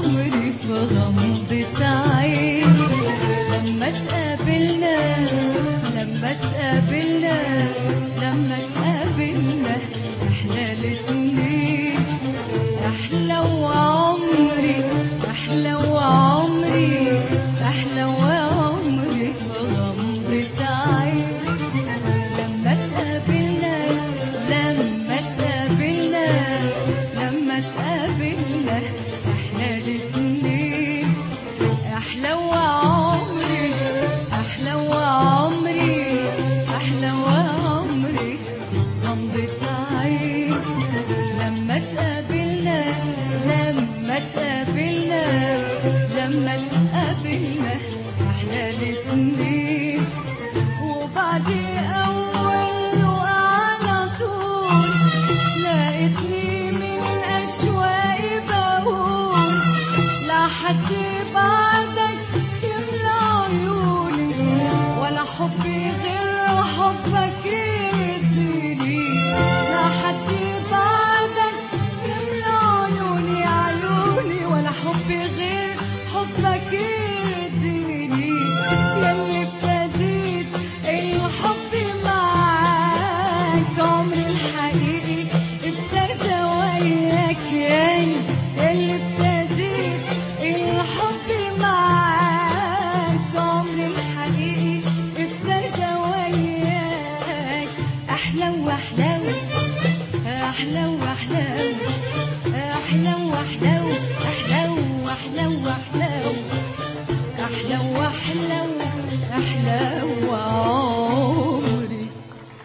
عمري في غمضة عين لما تقابلنا لما تقابلنا لما تقابلنا احنا الاتنين احلى وعمري احلى وعمري احلى وعمري في غمضة عين لما تقابلنا لما تقابلنا لما تقابلنا احنا الاتنين احلى وعمري احلى وعمري احلى وعمري غمضة عين لما تقابلنا لما تقابلنا لما تقابلنا احنا الاتنين وبعد اول وعلى طول لقيتني من اشواقي بقول لا حد بعدك يملى عيوني ولا حبي غير حبك يرضيني لا حد بعدك يملى عيوني عيوني ولا حبي غير حبك يرضيني ياللي ابتديت الحب معاك عمري الحقيقي ابتدى وياك يعني اللي ابتديت الحب معاك عمري الحقيقي ابتدى وياك احلى واحلى احلى واحلى احلى واحلى احلى واحلى واحلى احلى واحلى احلى وعمري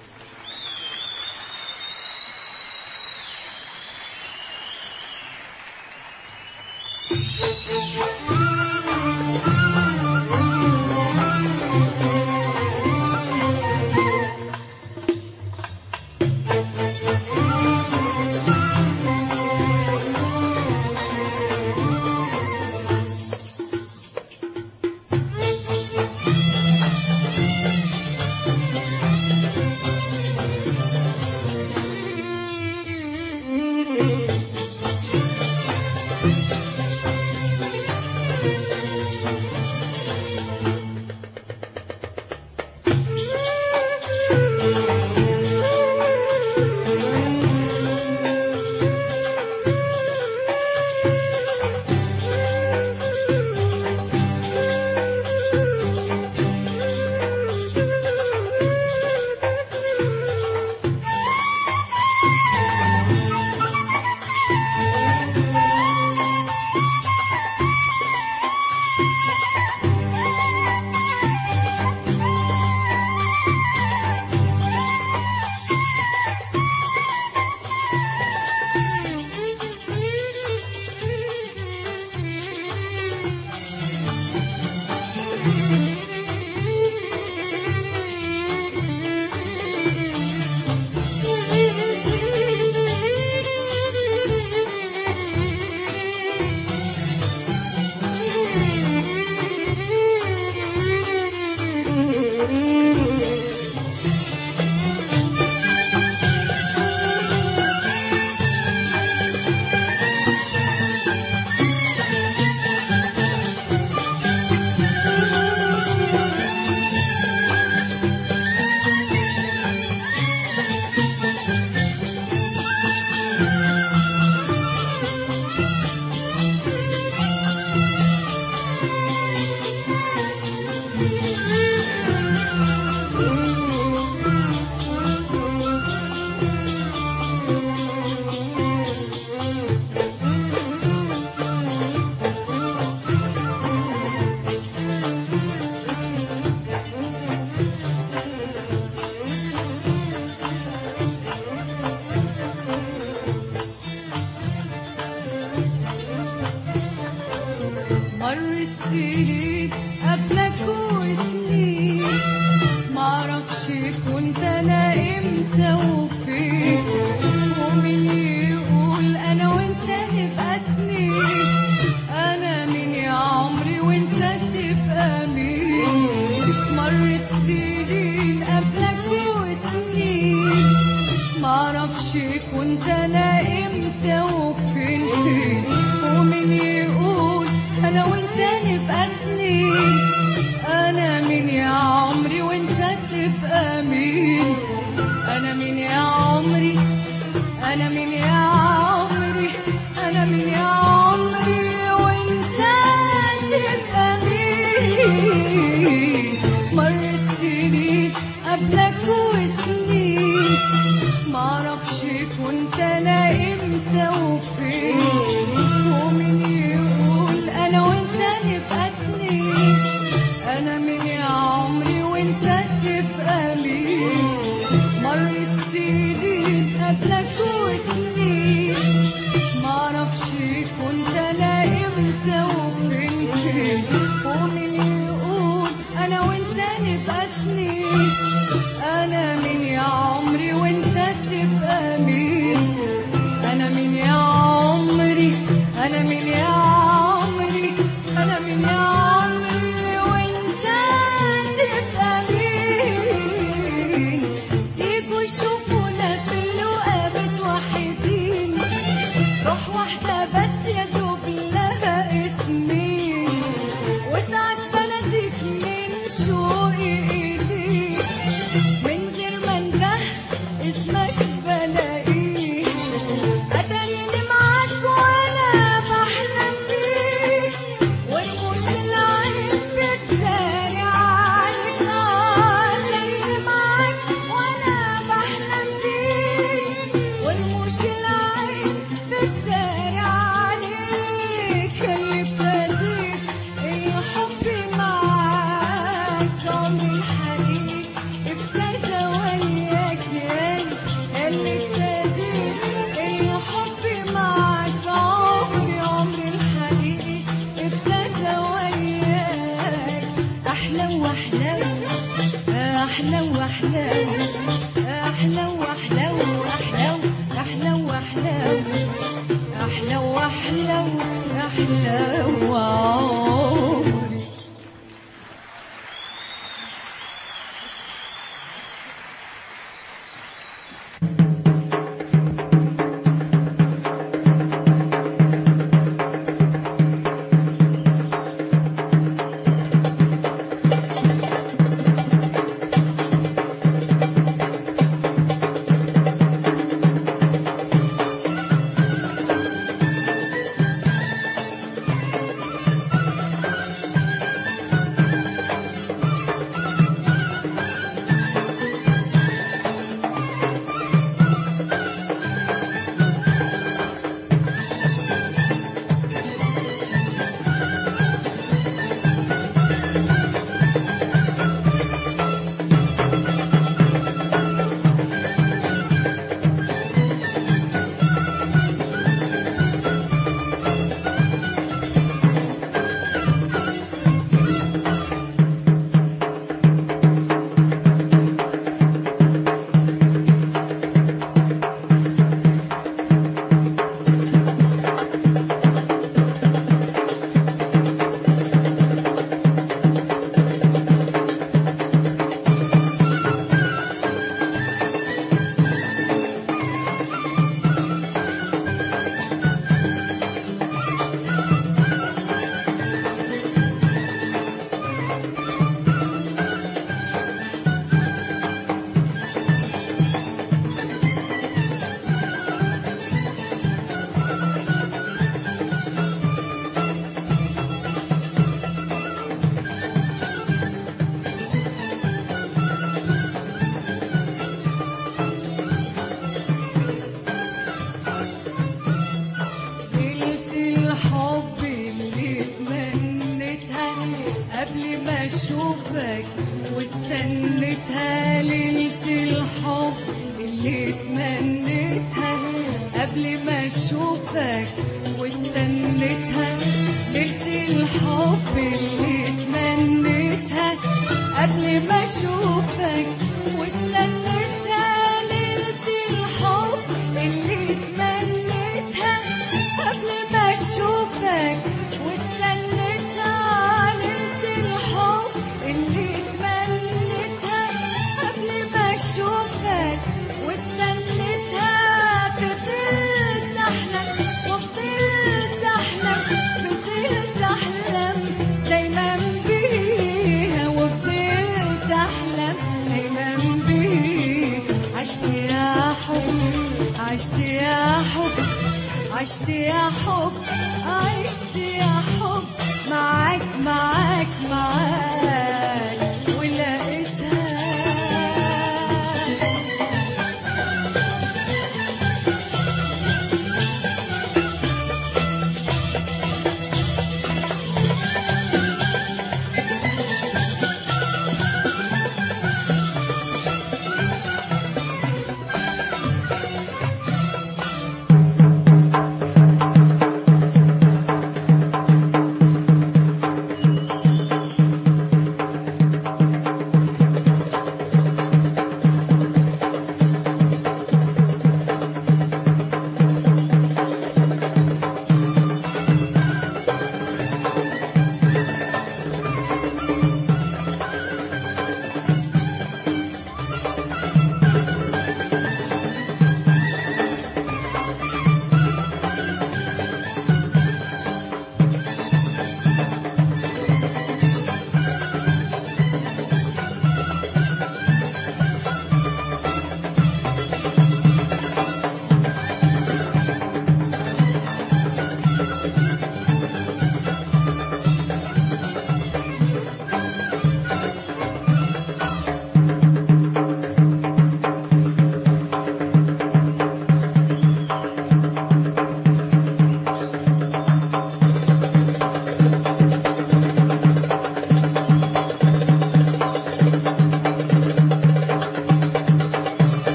مرت سنين قبلك وسنين معرفش كنت انا امتى وفين ومين يقول انا وانت نبقى اتنين انا مين يا عمري وانت تبقى مين مرت سنين قبلك وسنين معرفش كنت انا امتى وفين فين ومين يقول امتى وفين فين ومين يقول انا وانت نبقى اتنين انا مين يا عمري وانت تبقى مين انا مين يا عمري انا مين يا عمري انا مين يا عمري وانت تبقى مين يجوا يشوفونا في اللقا متوحدين روح واحدة بس يا دوب لها اسمين وساعات بناديك من شوقي إليك من غير ما انده اسمك بلاقيه أتاريني معاك وأنا بحلم بيك ورموش العين بتداري عنك أتاريني معاك وأنا بحلم بيك ورموش العين بتداري عليك اللي ابتديت الحب معاك عمري الحقيقي ابتدى وياك يا اللي ابتديت الحب معاك عمري عمري الحقيقي ابتدى وياك احلى واحلى احلى واحلى احلى واحلى احلى احلى واحلى احلى واحلى احلى وعمري ليلة الحب اللي تمنيتها قبل ما اشوفك واستنيتها ليلة الحب اللي تمنيتها قبل ما اشوفك واستنيتها ليلة الحب اللي تمنيتها قبل ما اشوفك واستنيتها ليلة الحب اللي تمنيتها قبل ما اشوفك واستنيتها ليلة الحب اللي تمنيتها قبل ما اشوفك واستنيتها فضلت احلم وفضلت احلم فضلت احلم دايما بيها وفضلت احلم دايما بيها عشت يا حب عشت يا حب عشت يا حب عشت يا حب معاك معاك معاك ولقيتها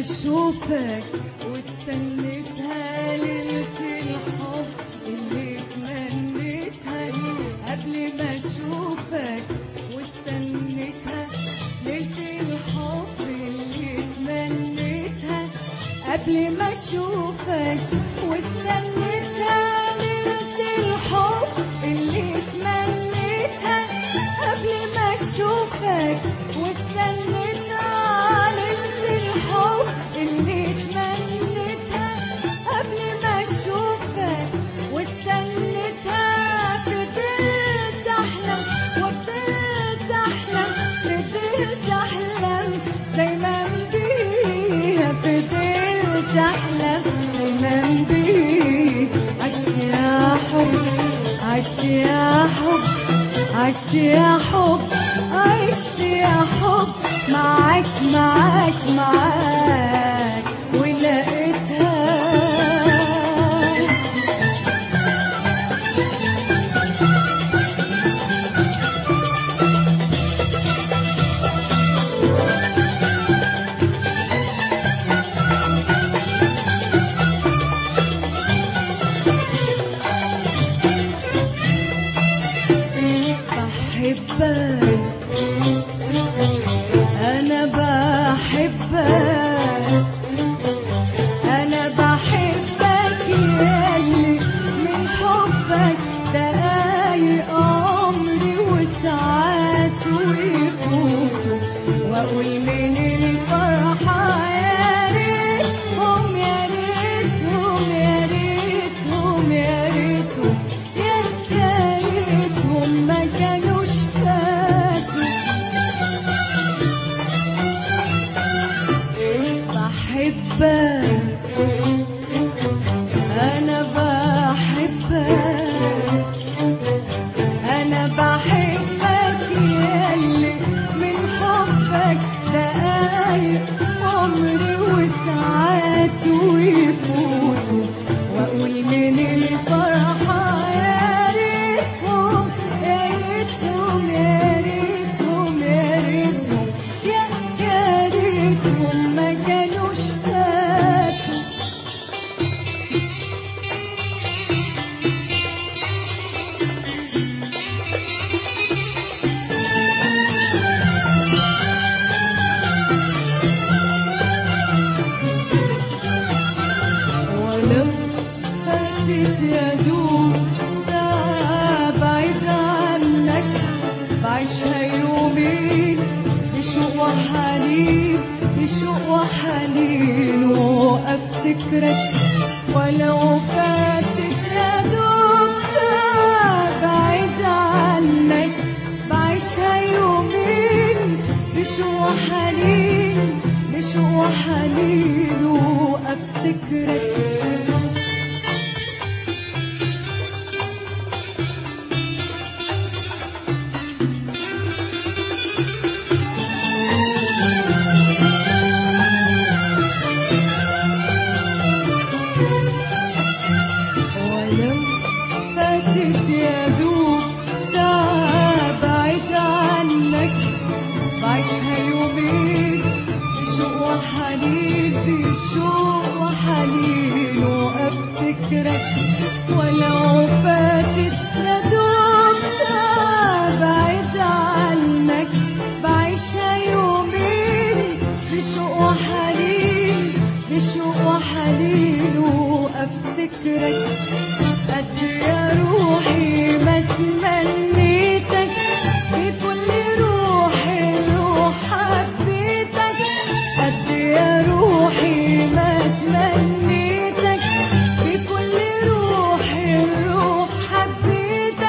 اشوفك واستنيتها ليلة الحب اللي تمنيتها قبل ما اشوفك واستنيتها ليلة الحب اللي تمنيتها قبل ما اشوفك واستنيتها ليلة الحب اللي تمنيتها قبل ما اشوفك واستنيتها ليلة الحب اللي تمنيتها قبل ما اشوفك واستنيتها فضلت احلم وفضلت احلم فضلت احلم دايما بيها فضلت احلم دايما بيها عشت يا حب عشت يا حب عشت يا حب عشت يا حب معاك معاك معاك ولقيتها بحبك أنا بحبك أنا بحبك ياللي من حبك دقايق عمري وساعات ويفوتوا وأقول من الفرحة يا ريتهم يا ريتهم يا ريتهم يا ريتهم يا يا ريتهم ما كانوش فاتوا بحبك أنا بحبك أنا بحبك ياللي من حبك دقايق عمري وساعات ويفوتوا وأقول من الفرحة يا ريتهم يا ريتهم يا ريتهم يا ريتهم يا يا ريتهم ما كانوش فاتوا ولو فاتت يا دوب ساعة بعيد عنك بعيشها يومين بشوق وحنين بشوق وحنين وافتكرك ولو فاتت يا دوب ساعة بعيد عنك بعيشها يومين بشوق وحنين بشوق وحنين وافتكرك ولو فاتت يا دوب ساعة بعيد عنك بعيشها يومين بشوق وحنين بشوق وحنين وافتكرك ولو فاتت يا دوب ساعة بعيد عنك بعيشها يومين بشوق وحنين بشوق وحنين وافتكرك قد يا روحي ما تمنيتك بكل روحي روح حبيتك قد يا روحي ما تمنيتك بكل روحي روح حبيتك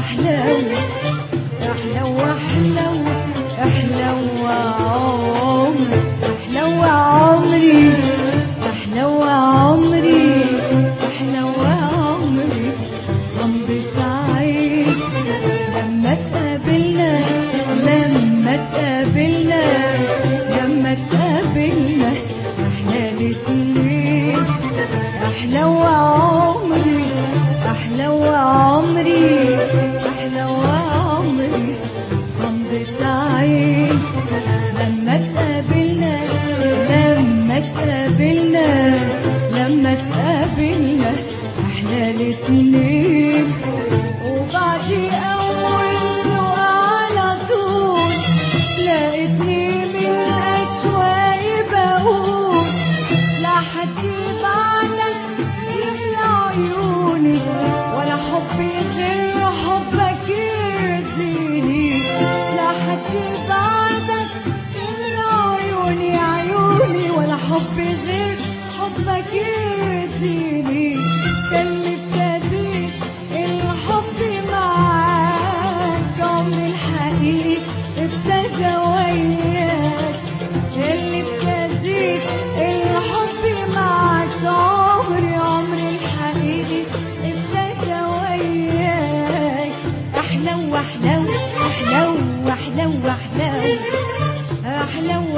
أحلو أحلو أحلو أحلو عمري أحلو عمري أحلو عمري أحلو عمري غمضة عين لما تقابلنا لما تقابلنا لما تقابلنا احنا الاتنين احلو عمري احلو عمري احلو عمري غمضة عين لما تقابلنا لما تقابلنا لما تقابلنا احنا الاتنين وبعد اول وعلى طول لقيتني من اشواقي بقول لا حد بعدك يملى عيوني ولا حبي غير حبك يرضيني لا حد بعدك يملى عيوني عيوني ولا حبي غير حبك يرضيني كان اللي ابتديت الحب معاك عمري الحقيقي ابتدى وياك اللي ابتديت الحب معاك عمري عمري الحقيقي ابتدى وياك احلو احلو احلو احلو احلو احلو